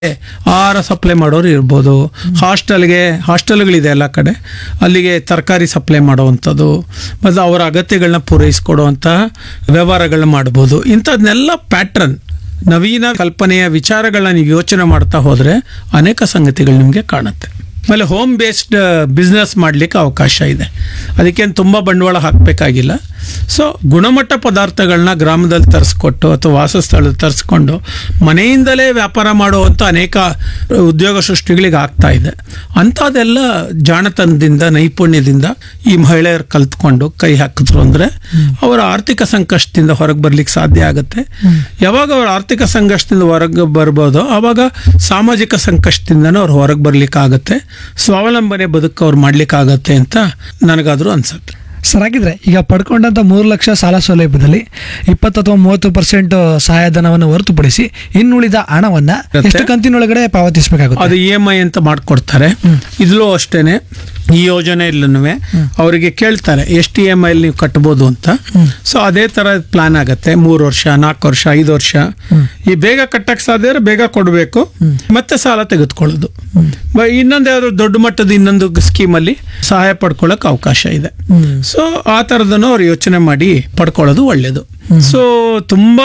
ಆಹಾರ ಸಪ್ಲೈ ಮಾಡೋರು ಇರ್ಬೋದು ಹಾಸ್ಟೆಲ್ಗೆ ಹಾಸ್ಟೆಲ್ಗಳಿದೆ ಎಲ್ಲ ಕಡೆ ಅಲ್ಲಿಗೆ ತರಕಾರಿ ಸಪ್ಲೈ ಮಾಡುವಂಥದ್ದು ಮತ್ತು ಅವರ ಅಗತ್ಯಗಳನ್ನ ಪೂರೈಸ್ಕೊಡುವಂಥ ವ್ಯವಹಾರಗಳನ್ನ ಮಾಡ್ಬೋದು ಇಂಥದ್ನೆಲ್ಲ ಪ್ಯಾಟ್ರನ್ ನವೀನ ಕಲ್ಪನೆಯ ವಿಚಾರಗಳನ್ನ ನೀವು ಯೋಚನೆ ಮಾಡ್ತಾ ಹೋದರೆ ಅನೇಕ ಸಂಗತಿಗಳು ನಿಮಗೆ ಕಾಣುತ್ತೆ ಆಮೇಲೆ ಹೋಮ್ ಬೇಸ್ಡ್ ಬಿಸ್ನೆಸ್ ಮಾಡಲಿಕ್ಕೆ ಅವಕಾಶ ಇದೆ ಅದಕ್ಕೇನು ತುಂಬ ಬಂಡವಾಳ ಹಾಕಬೇಕಾಗಿಲ್ಲ ಸೊ ಗುಣಮಟ್ಟ ಪದಾರ್ಥಗಳನ್ನ ಗ್ರಾಮದಲ್ಲಿ ತರಿಸ್ಕೊಟ್ಟು ಅಥವಾ ವಾಸಸ್ಥಳದಲ್ಲಿ ತರಿಸ್ಕೊಂಡು ಮನೆಯಿಂದಲೇ ವ್ಯಾಪಾರ ಮಾಡುವಂಥ ಅನೇಕ ಉದ್ಯೋಗ ಸೃಷ್ಟಿಗಳಿಗೆ ಆಗ್ತಾ ಇದೆ ಅಂಥದ್ದೆಲ್ಲ ಜಾಣತನದಿಂದ ನೈಪುಣ್ಯದಿಂದ ಈ ಮಹಿಳೆಯರು ಕಲ್ತ್ಕೊಂಡು ಕೈ ಹಾಕಿದ್ರು ಅಂದರೆ ಅವರ ಆರ್ಥಿಕ ಸಂಕಷ್ಟದಿಂದ ಹೊರಗೆ ಬರ್ಲಿಕ್ಕೆ ಸಾಧ್ಯ ಆಗುತ್ತೆ ಯಾವಾಗ ಅವ್ರ ಆರ್ಥಿಕ ಸಂಕಷ್ಟದಿಂದ ಹೊರಗೆ ಬರ್ಬೋದೋ ಆವಾಗ ಸಾಮಾಜಿಕ ಸಂಕಷ್ಟದಿಂದನೂ ಅವ್ರು ಹೊರಗೆ ಬರ್ಲಿಕ್ಕೆ ಆಗುತ್ತೆ ಸ್ವಾವಲಂಬನೆ ಬದುಕು ಅವ್ರು ಮಾಡ್ಲಿಕ್ಕಾಗತ್ತೆ ಅಂತ ನನಗಾದ್ರೂ ಅನ್ಸುತ್ತೆ ಸರ್ ಹಾಗಿದ್ರೆ ಈಗ ಪಡ್ಕೊಂಡಂತ ಮೂರು ಲಕ್ಷ ಸಾಲ ಸೌಲಭ್ಯದಲ್ಲಿ ಇಪ್ಪತ್ತು ಅಥವಾ ಮೂವತ್ತು ಪರ್ಸೆಂಟ್ ಸಹಾಯಧನವನ್ನು ಹೊರತುಪಡಿಸಿ ಇನ್ನುಳಿದ ಹಣವನ್ನ ಇರುತ್ತೆ. ಎಷ್ಟು ಕಂತಿನೊಳಗಡೆ ಪಾವತಿಸಬೇಕಾಗುತ್ತೆ ಅದು ಇ ಎಮ್ ಐ ಅಂತ ಮಾಡ್ಕೊಡ್ತಾರೆ ಇದ್ಲೂ ಅಷ್ಟೇನೆ ಈ ಯೋಜನೆಯಲ್ಲೂ ಅವರಿಗೆ ಕೇಳ್ತಾರೆ ಎಷ್ಟು ಇ ಎಮ್ ಐ ನೀವು ಕಟ್ಬೋದು ಅಂತ ಸೊ ಅದೇ ತರ ಪ್ಲಾನ್ ಆಗತ್ತೆ ಮೂರು ವರ್ಷ ನಾಲ್ಕು ವರ್ಷ ಐದು ವರ್ಷ ಈ ಬೇಗ ಕಟ್ಟಕ್ಕೆ ಸಾಧ್ಯ ಇದ್ರೆ ಬೇಗ ಕೊಡಬೇಕು ಮತ್ತೆ ಸಾಲ ತೆಗೆದುಕೊಳ್ಳೋದು ಬ- ಇನ್ನೊಂದು ಯಾವ್ದು ದೊಡ್ಡ ಮಟ್ಟದ ಇನ್ನೊಂದು ಸ್ಕೀಮಲ್ಲಿ ಸಹಾಯ ಪಡ್ಕೊಳ್ಳೋಕೆ ಅವಕಾಶ ಇದೆ ಸೊ ಆ ಥರದನ್ನು ಅವ್ರು ಯೋಚನೆ ಮಾಡಿ ಪಡ್ಕೊಳ್ಳೋದು ಒಳ್ಳೇದು ಸೊ ತುಂಬಾ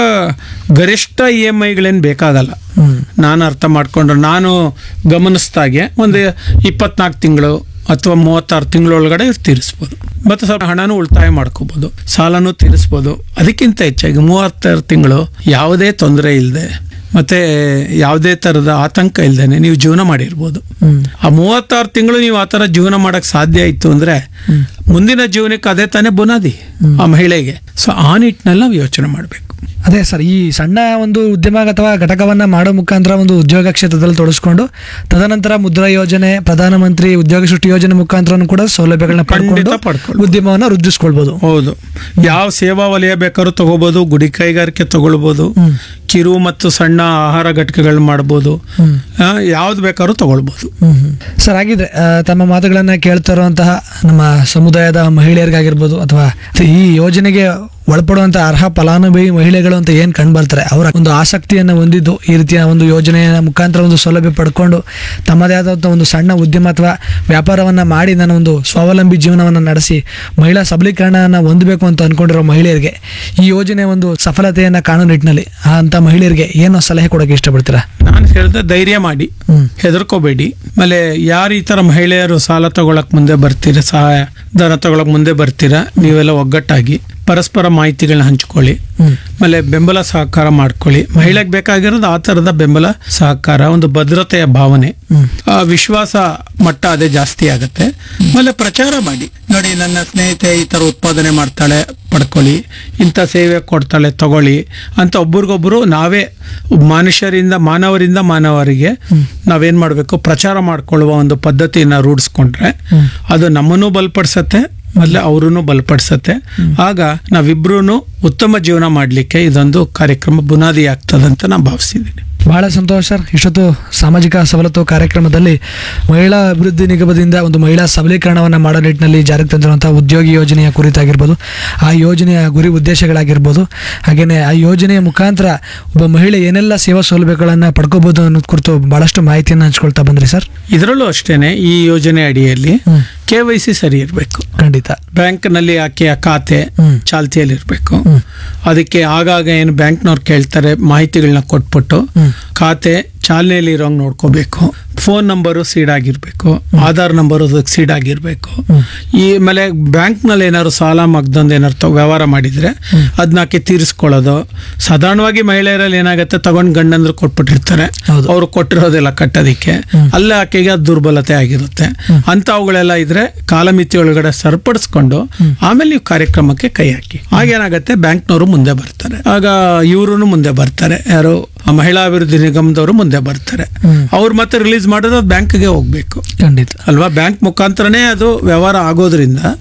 ಗರಿಷ್ಠ ಇ ಎಮ್ ಐಗಳೇನು ಬೇಕಾಗಲ್ಲ ನಾನು ಅರ್ಥ ಮಾಡ್ಕೊಂಡ್ರೆ ನಾನು ಗಮನಿಸ್ದಾಗೆ ಒಂದು ಇಪ್ಪತ್ನಾಲ್ಕು ತಿಂಗಳು ಅಥವಾ ಮೂವತ್ತಾರು ತಿಂಗಳೊಳಗಡೆ ತೀರಿಸ್ಬೋದು ಮತ್ತೆ ಸ್ವಲ್ಪ ಹಣನೂ ಉಳಿತಾಯ ಮಾಡ್ಕೋಬೋದು ಸಾಲನೂ ತೀರಿಸ್ಬೋದು ಅದಕ್ಕಿಂತ ಹೆಚ್ಚಾಗಿ ಮೂವತ್ತಾರು ತಿಂಗಳು ಯಾವುದೇ ತೊಂದರೆ ಇಲ್ಲದೆ ಮತ್ತೆ ಯಾವುದೇ ಥರದ ಆತಂಕ ಇಲ್ಲದೆ ನೀವು ಜೀವನ ಮಾಡಿರ್ಬೋದು ಆ ಮೂವತ್ತಾರು ತಿಂಗಳು ನೀವು ಆ ಥರ ಜೀವನ ಮಾಡಕ್ ಸಾಧ್ಯ ಆಯ್ತು ಅಂದ್ರೆ ಮುಂದಿನ ಜೀವನಕ್ಕೆ ಅದೇ ತಾನೇ ಬುನಾದಿ ಆ ಮಹಿಳೆಗೆ ಸೊ ಆ ನಿಟ್ಟಿನಲ್ಲಿ ನಾವು ಯೋಚನೆ ಮಾಡಬೇಕು ಅದೇ ಸರ್ ಈ ಸಣ್ಣ ಒಂದು ಉದ್ಯಮ ಅಥವಾ ಘಟಕವನ್ನ ಮಾಡೋ ಮುಖಾಂತರ ಒಂದು ಉದ್ಯೋಗ ಕ್ಷೇತ್ರದಲ್ಲಿ ತೊಡಗಿಸ್ಕೊಂಡು ತದನಂತರ ಮುದ್ರಾ ಯೋಜನೆ ಪ್ರಧಾನಮಂತ್ರಿ ಉದ್ಯೋಗ ಸೃಷ್ಟಿ ಯೋಜನೆ ಮುಖಾಂತರ ಕೂಡ ಸೌಲಭ್ಯಗಳನ್ನ ಪಡ್ಕೊಂಡು ಖಂಡಿತ ಪಡ್ಕೊಳ್ಬೋದು. ಉದ್ಯಮವನ್ನ ವೃದ್ಧಿಸ್ಕೊಳ್ಬಹುದು ಹೌದು ಯಾವ ಸೇವಾ ವಲಯ ಬೇಕಾದ್ರೂ ತಗೋಬಹುದು ಗುಡಿ ಕೈಗಾರಿಕೆ ತಗೊಳ್ಬೋದು ಕಿರು ಮತ್ತು ಸಣ್ಣ ಆಹಾರ ಘಟಕಗಳು ಮಾಡ್ಬೋದು ಆ, ಯಾವ್ದು ಬೇಕಾದ್ರೂ ತಗೊಳ್ಬೋದು ಸರ್ ಹಾಗಿದ್ರೆ ಆ, ತಮ್ಮ ಮಾತುಗಳನ್ನ ಕೇಳ್ತಾ ಇರುವಂತಹ ನಮ್ಮ ಸಮುದಾಯದ ಮಹಿಳೆಯರಿಗಾಗಿರ್ಬೋದು ಅಥವಾ ಈ ಯೋಜನೆಗೆ ಒಳಪಡುವಂತಹ ಅರ್ಹ ಫಲಾನುಭವಿ ಮಹಿಳೆಗಳು ಅಂತ ಏನ್ ಕಂಡು ಬರ್ತಾರೆ ಅವರ ಒಂದು ಆಸಕ್ತಿಯನ್ನು ಹೊಂದಿದ್ದು ಈ ರೀತಿಯ ಒಂದು ಯೋಜನೆಯ ಮುಖಾಂತರ ಒಂದು ಸೌಲಭ್ಯ ಪಡ್ಕೊಂಡು ತಮ್ಮದೇ ಆದಂಥ ಒಂದು ಸಣ್ಣ ಉದ್ಯಮ ಅಥವಾ ವ್ಯಾಪಾರವನ್ನ ಮಾಡಿ ನಾನು ಒಂದು ಸ್ವಾವಲಂಬಿ ಜೀವನವನ್ನು ನಡೆಸಿ ಮಹಿಳಾ ಸಬಲೀಕರಣನ ಹೊಂದಬೇಕು ಅಂತ ಅನ್ಕೊಂಡಿರೋ ಮಹಿಳೆಯರಿಗೆ ಈ ಯೋಜನೆ ಒಂದು ಸಫಲತೆಯನ್ನ ಕಾಣೋ ನಿಟ್ಟಿನಲ್ಲಿ ಆ ಅಂತ ಮಹಿಳೆಯರಿಗೆ ಏನೋ ಸಲಹೆ ಕೊಡೋಕೆ ಇಷ್ಟಪಡ್ತೀರಾ ನಾನು ಹೇಳಿದೆ ಧೈರ್ಯ ಮಾಡಿ ಹ್ಮ್. ಹೆದರ್ಕೋಬೇಡಿ ಆಮೇಲೆ ಯಾರು ಈ ತರ ಮಹಿಳೆಯರು ಸಾಲ ತಗೊಳಕ್ ಮುಂದೆ ಬರ್ತೀರಾ ಸಹಾಯ ಧನ ತಗೊಳಕ್ ಮುಂದೆ ಬರ್ತೀರಾ ನೀವೆಲ್ಲ ಒಗ್ಗಟ್ಟಾಗಿ ಪರಸ್ಪರ ಮಾಹಿತಿಗಳನ್ನ ಹಂಚ್ಕೊಳ್ಳಿ ಹ್ಮ್. ಆಮೇಲೆ ಬೆಂಬಲ ಸಹಕಾರ ಮಾಡ್ಕೊಳ್ಳಿ ಮಹಿಳೆಗೆ ಬೇಕಾಗಿರೋದು ಆ ತರದ ಬೆಂಬಲ ಸಹಕಾರ ಒಂದು ಭದ್ರತೆಯ ಭಾವನೆ ಹ್ಮ್. ಆ ವಿಶ್ವಾಸ ಮಟ್ಟ ಅದೇ ಜಾಸ್ತಿ ಆಗುತ್ತೆ ಆಮೇಲೆ ಪ್ರಚಾರ ಮಾಡಿ ನೋಡಿ ನನ್ನ ಸ್ನೇಹಿತೆ ಈ ತರ ಉತ್ಪಾದನೆ ಮಾಡ್ತಾಳೆ ಪಡ್ಕೊಳ್ಳಿ ಇಂಥ ಸೇವೆ ಕೊಡ್ತಾಳೆ ತಗೊಳ್ಳಿ ಅಂತ ಒಬ್ರಿಗೊಬ್ರು ನಾವೇ ಮನುಷ್ಯರಿಂದ ಮಾನವರಿಂದ ಮಾನವರಿಗೆ ನಾವೇನ್ ಮಾಡಬೇಕು ಪ್ರಚಾರ ಮಾಡ್ಕೊಳ್ಳುವ ಒಂದು ಪದ್ಧತಿಯನ್ನ ರೂಢಿಸ್ಕೊಂಡ್ರೆ ಅದು ನಮ್ಮನ್ನು ಬಲಪಡಿಸತ್ತೆ ಮೊದಲೇ ಅವರನ್ನು ಬಲಪಡಿಸತ್ತೆ ಆಗ ನಾವಿಬ್ರು ಉತ್ತಮ ಜೀವನ ಮಾಡಲಿಕ್ಕೆ ಇದೊಂದು ಕಾರ್ಯಕ್ರಮ ಬುನಾದಿ ಆಗ್ತದಂತ ನಾನು ಭಾವಿಸಿದ್ದೀನಿ ಬಹಳ ಸಂತೋಷ ಸರ್ ಇಷ್ಟೊತ್ತು ಸಾಮಾಜಿಕ ಸವಲತ್ತು ಕಾರ್ಯಕ್ರಮದಲ್ಲಿ ಮಹಿಳಾ ಅಭಿವೃದ್ಧಿ ನಿಗಮದಿಂದ ಒಂದು ಮಹಿಳಾ ಸಬಲೀಕರಣವನ್ನು ಮಾಡೋ ನಿಟ್ಟಿನಲ್ಲಿ ಜಾರಿಗೆ ತಂದಿರುವಂತಹ ಉದ್ಯೋಗಿ ಯೋಜನೆಯ ಕುರಿತಾಗಿರ್ಬೋದು ಆ ಯೋಜನೆಯ ಗುರಿ ಉದ್ದೇಶಗಳಾಗಿರ್ಬೋದು ಹಾಗೆಯೇ ಆ ಯೋಜನೆಯ ಮುಖಾಂತರ ಒಬ್ಬ ಮಹಿಳೆ ಏನೆಲ್ಲ ಸೇವಾ ಸೌಲಭ್ಯಗಳನ್ನು ಪಡ್ಕೋಬಹುದು ಅನ್ನೋದು ಕುರಿತು ಬಹಳಷ್ಟು ಮಾಹಿತಿಯನ್ನು ಹಂಚ್ಕೊಳ್ತಾ ಬಂದ್ರಿ ಸರ್ ಇದರಲ್ಲೂ ಅಷ್ಟೇನೆ ಈ ಯೋಜನೆ ಅಡಿಯಲ್ಲಿ ಹ್ಮ್. ಕೆ ವೈ ಸಿ ಸರಿ ಇರಬೇಕು ಖಂಡಿತ ಬ್ಯಾಂಕ್ನಲ್ಲಿ ಆಕೆಯ ಖಾತೆ ಹ್ಮ್. ಚಾಲ್ತಿಯಲ್ಲಿ ಇರಬೇಕು ಹ್ಮ್. ಅದಕ್ಕೆ ಆಗಾಗ ಏನು ಬ್ಯಾಂಕ್ನವ್ರು ಕೇಳ್ತಾರೆ ಮಾಹಿತಿಗಳನ್ನ ಕೊಟ್ಬಿಟ್ಟು ಹ್ಮ್. ಖಾತೆ ಚಾಲನೆಯಲ್ಲಿ ಇರೋಂಗ್ ನೋಡ್ಕೋಬೇಕು ಫೋನ್ ನಂಬರು ಸೀಡ್ ಆಗಿರ್ಬೇಕು ಆಧಾರ್ ನಂಬರು ಅದಕ್ಕೆ ಸೀಡ್ ಆಗಿರ್ಬೇಕು ಈ ಆಮೇಲೆ ಬ್ಯಾಂಕ್ನಲ್ಲಿ ಏನಾದ್ರು ಸಾಲ ಮಗ್ದೊಂದು ಏನಾದ್ರು ತ- ವ್ಯವಹಾರ ಮಾಡಿದ್ರೆ ಅದನ್ನ ಆಕೆ ತೀರಿಸ್ಕೊಳ್ಳೋದು ಸಾಧಾರಣವಾಗಿ ಮಹಿಳೆಯರಲ್ಲಿ ಏನಾಗುತ್ತೆ ತಗೊಂಡ್ ಗಂಡಂದ್ರು ಕೊಟ್ಬಿಟ್ಟಿರ್ತಾರೆ ಹೌದು. ಅವ್ರು ಕೊಟ್ಟಿರೋದೆಲ್ಲ ಕಟ್ಟೋದಿಕ್ಕೆ ಅಲ್ಲೇ ಆಕೆಗೆ ಅದು ದುರ್ಬಲತೆ ಆಗಿರುತ್ತೆ ಅಂತವುಗಳೆಲ್ಲ ಇದ್ರೆ ಕಾಲಮಿತಿ ಒಳಗಡೆ ಸರಿಪಡಿಸ್ಕೊಂಡು ಆಮೇಲೆ ನೀವು ಕಾರ್ಯಕ್ರಮಕ್ಕೆ ಕೈ ಹಾಕಿ ಆಗೇನಾಗತ್ತೆ ಬ್ಯಾಂಕ್ನವರು ಮುಂದೆ ಬರ್ತಾರೆ ಆಗ ಇವರು ಮುಂದೆ ಬರ್ತಾರೆ ಯಾರು ಆ ಮಹಿಳಾ ಅಭಿವೃದ್ಧಿ ನಿಗಮದವರು ಮುಂದೆ ಬರ್ತಾರೆ ಅವ್ರು ಮತ್ತೆ ರಿಲೀಸ್ ಮಾಡೋದು ಅದು ಬ್ಯಾಂಕ್ಗೆ ಹೋಗ್ಬೇಕು ಖಂಡಿತ ಅಲ್ವಾ ಬ್ಯಾಂಕ್ ಮುಖಾಂತರನೇ ಅದು ವ್ಯವಹಾರ ಆಗೋದ್ರಿಂದ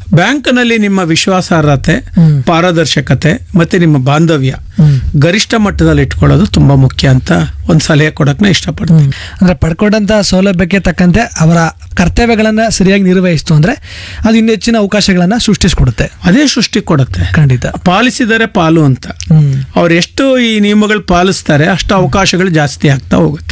ಬ್ಯಾಂಕ್ನಲ್ಲಿ ನಿಮ್ಮ ವಿಶ್ವಾಸಾರ್ಹತೆ ಹ್ಮ್. ಪಾರದರ್ಶಕತೆ ಮತ್ತೆ ನಿಮ್ಮ ಬಾಂಧವ್ಯ ಹ್ಮ್. ಗರಿಷ್ಠ ಮಟ್ಟದಲ್ಲಿ ಇಟ್ಕೊಳ್ಳೋದು ತುಂಬಾ ಮುಖ್ಯ ಅಂತ ಒಂದ್ ಸಲಹೆ ಕೊಡಕ್ ನಾ ಇಷ್ಟಪಡ್ತೀನಿ ಅಂದ್ರೆ ಪಡ್ಕೊಂಡಂತ ಸೌಲಭ್ಯಕ್ಕೆ ತಕ್ಕಂತೆ ಅವರ ಕರ್ತವ್ಯಗಳನ್ನ ಸರಿಯಾಗಿ ನಿರ್ವಹಿಸ್ತು ಅಂದ್ರೆ ಅದು ಇನ್ನು ಹೆಚ್ಚಿನ ಅವಕಾಶಗಳನ್ನ ಸೃಷ್ಟಿಸ್ಕೊಡುತ್ತೆ ಅದೇ ಸೃಷ್ಟಿ ಕೊಡುತ್ತೆ ಖಂಡಿತ ಪಾಲಿಸಿದರೆ ಪಾಲು ಅಂತ ಹ್ಮ್ ಅವ್ರು ಎಷ್ಟು ಈ ನಿಯಮಗಳು ಪಾಲಿಸ್ತಾರೆ ಅಷ್ಟು ಅವಕಾಶಗಳು ಜಾಸ್ತಿ ಆಗ್ತಾ ಹೋಗುತ್ತೆ